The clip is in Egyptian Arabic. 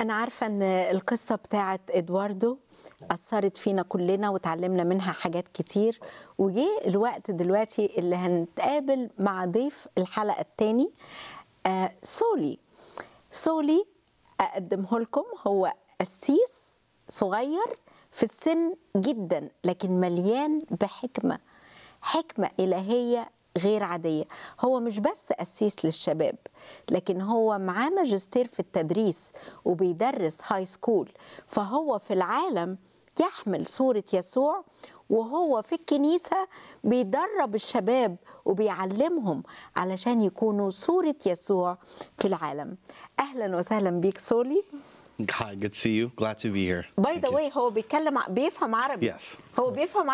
أنا عارفة إن القصة بتاعت إدواردو أثرت فينا كلنا وتعلمنا منها حاجات كتير وجه الوقت دلوقتي اللي هنتقابل مع ضيف الحلقة التاني آه سولي سولي أقدمه لكم هو قسيس صغير في السن جدا لكن مليان بحكمة حكمة إلهية غير عادية هو مش بس قسيس للشباب لكن هو معاه ماجستير في التدريس وبيدرس هاي سكول فهو في العالم يحمل صورة يسوع وهو في الكنيسة بيدرب الشباب وبيعلمهم علشان يكونوا صورة يسوع في العالم أهلا وسهلا بيك سولي Hi, good to see you. Glad to be here. باي Thank ذا you. واي هو بيتكلم ع- بيفهم عربي Yes. هو بيفهم